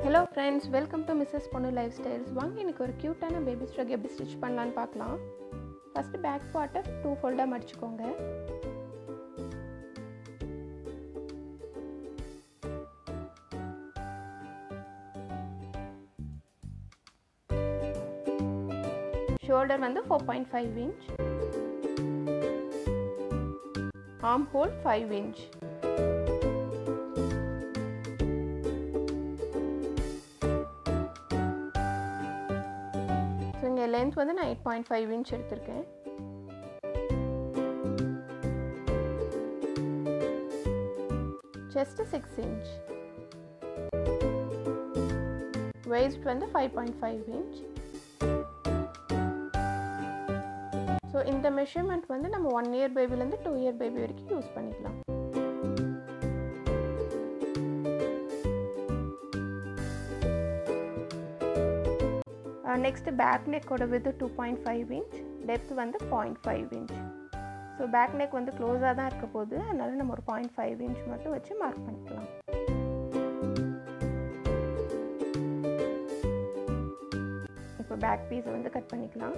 hello friends welcome to Mrs பொண்ணு lifestyles வாங்க எனக்கு ஒரு க்யூட்டான பேபி ஸ்ட்ரக் எப்படி ஸ்டிச் பண்ணலான்னு பார்க்கலாம் ஃபஸ்ட்டு பேக் பார்ட்டை டூ ஃபோல்டாக மடிச்சுக்கோங்க ஷோல்டர் வந்து four point five inch arm hole five inch so இங்கே லென்த் வந்து நான் எயிட் பாயிண்ட் ஃபைவ் இன்ச் எடுத்திருக்கேன் செஸ்ட் சிக்ஸ் இன்ச் வேஸ்ட் வந்து five point five inch so இந்த மெஷர்மெண்ட் வந்து நம்ம ஒன் இயர் பேபிலேருந்து டூ இயர் பேபி வரைக்கும் யூஸ் பண்ணிக்கலாம் நெக்ஸ்ட்டு பேக் நெக்கோட width two point five inch depth வந்து point five inch so back neck வந்து க்ளோஸாக தான் இருக்க போகுது அதனால் நம்ம ஒரு பாயிண்ட் ஃபைவ் இன்ச் மட்டும் வச்சு மார்க் பண்ணிக்கலாம் இப்போ பேக் பீஸை வந்து கட் பண்ணிக்கலாம்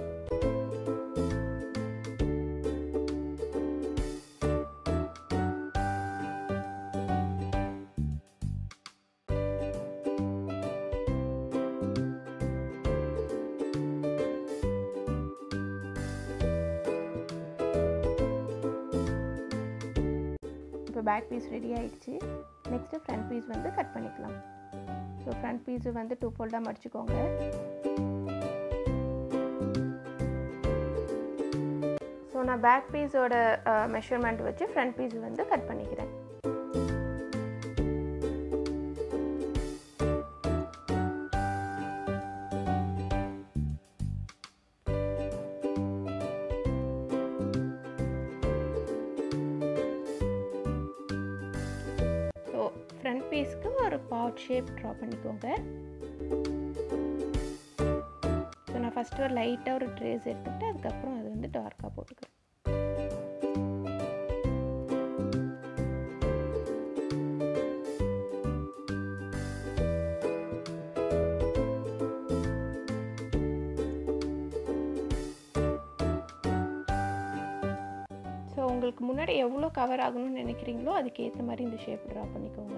இப்போ பேக் பீஸ் ரெடி ஆயிடுச்சு நெக்ஸ்ட்டு ஃப்ரண்ட் பீஸ் வந்து கட் பண்ணிக்கலாம் ஸோ ஃப்ரண்ட் பீஸு வந்து டூ ஃபோல்டாக மடிச்சுக்கோங்க ஸோ நான் பேக் பீஸோட மெஷர்மெண்ட் வச்சு ஃப்ரண்ட் பீஸ் வந்து கட் பண்ணிக்கிறேன் ஸோ ஃப்ரண்ட் பீஸ்க்கு ஒரு பாட் ஷேப் ட்ரா பண்ணிக்கோங்க ஸோ நான் ஃபஸ்ட்டு ஒரு லைட்டாக ஒரு ட்ரேஸ் எடுத்துக்கிட்டு அதுக்கப்புறம் அது வந்து டார்க்காக போட்டுக்கிறேன் ஸோ உங்களுக்கு முன்னாடி எவ்வளோ கவர் ஆகணும்னு நினைக்கிறீங்களோ அதுக்கு ஏற்ற மாதிரி இந்த ஷேப் ட்ரா பண்ணிக்கோங்க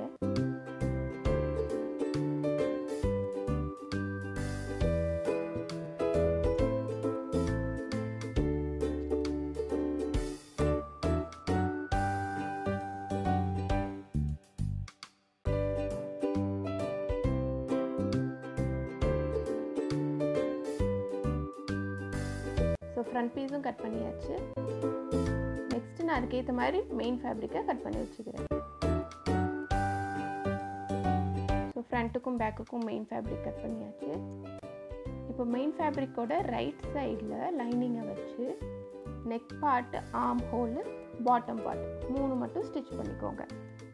ஸோ ஃப்ரண்ட் பீஸும் கட் பண்ணியாச்சு நெக்ஸ்ட்டு நான் அதுக்கேற்ற மாதிரி மெயின் ஃபேப்ரிக்கை கட் பண்ணி வச்சுக்கிறேன் ஸோ ஃப்ரண்ட்டுக்கும் பேக்குக்கும் மெயின் ஃபேப்ரிக் கட் பண்ணியாச்சு இப்போ மெயின் ஃபேப்ரிக்கோட ரைட் சைடில் லைனிங்கை வச்சு neck part arm hole bottom part மூணு மட்டும் ஸ்டிச் பண்ணிக்கோங்க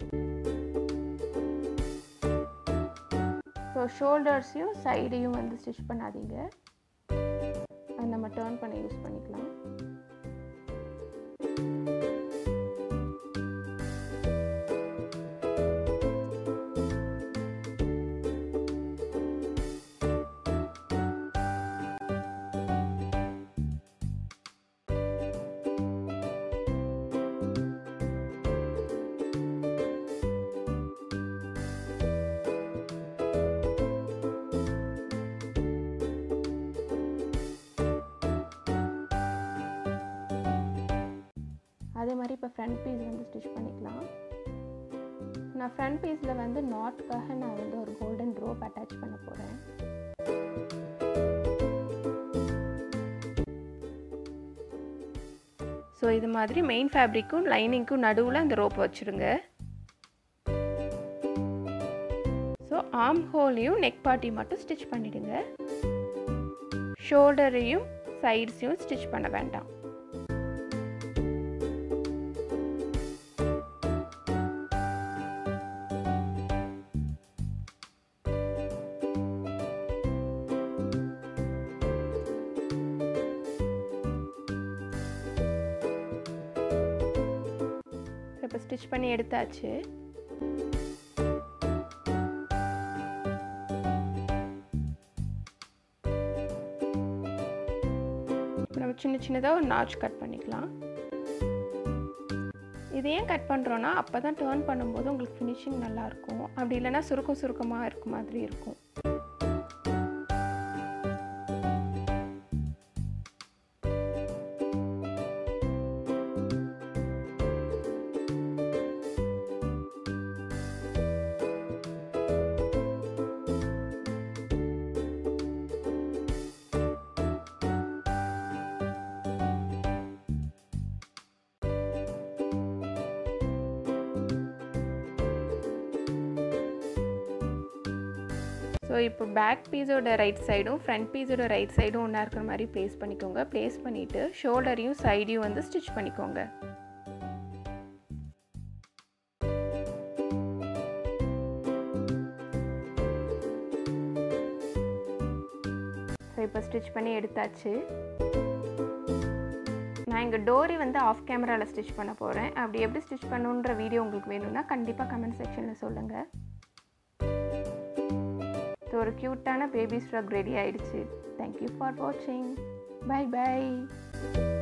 ஸோ ஷோல்டர்ஸையும் சைடையும் வந்து ஸ்டிச் பண்ணாதீங்க அதை நம்ம டேர்ன் பண்ண யூஸ் பண்ணிக்கலாம் அதே மாதிரி இப்போ ஃப்ரண்ட் பீஸ் வந்து ஸ்டிச் பண்ணிக்கலாம் நான் ஃப்ரண்ட் பீஸில் வந்து நாட்காக நான் வந்து ஒரு கோல்டன் ரோப் அட்டாச் பண்ண போகிறேன் ஸோ இது மாதிரி மெயின் ஃபேப்ரிக்கும் லைனிங்க்கும் நடுவில் அந்த ரோப் வச்சுருங்க ஸோ ஆர்ம் ஹோலையும் நெக் பார்ட்டி மட்டும் ஸ்டிச் பண்ணிவிடுங்க ஷோல்டரையும் சைட்ஸையும் ஸ்டிச் பண்ண வேண்டாம் இப்போ ஸ்டிச் பண்ணி எடுத்தாச்சு சின்ன சின்னதாக ஒரு நாச் கட் பண்ணிக்கலாம் இது ஏன் கட் பண்ணுறோன்னா அப்போ தான் டேர்ன் பண்ணும்போது உங்களுக்கு ஃபினிஷிங் நல்லாயிருக்கும் அப்படி இல்லைன்னா சுருக்கம் சுருக்கமாக இருக்க மாதிரி இருக்கும் ஸோ இப்போ பேக் பீஸோட ரைட் சைடும் ஃப்ரண்ட் பீஸோட ரைட் சைடும் ஒன்றா இருக்கிற மாதிரி ப்ளேஸ் பண்ணிக்கோங்க ப்ளேஸ் பண்ணிவிட்டு ஷோல்டரையும் சைடையும் வந்து ஸ்டிச் பண்ணிக்கோங்க ஸோ இப்போ ஸ்டிச் பண்ணி எடுத்தாச்சு நான் இங்கே டோரி வந்து ஆஃப் கேமராவில் ஸ்டிச் பண்ண போகிறேன் அப்படி எப்படி ஸ்டிச் பண்ணுன்ற வீடியோ உங்களுக்கு வேணும்னா கண்டிப்பாக கமெண்ட் செக்ஷனில் சொல்லுங்கள் ஸோ ஒரு க்யூட்டான பேபி ஸ்ட்ரக் ரெடி ஆயிடுச்சு தேங்க்யூ ஃபார் வாட்சிங் பை பை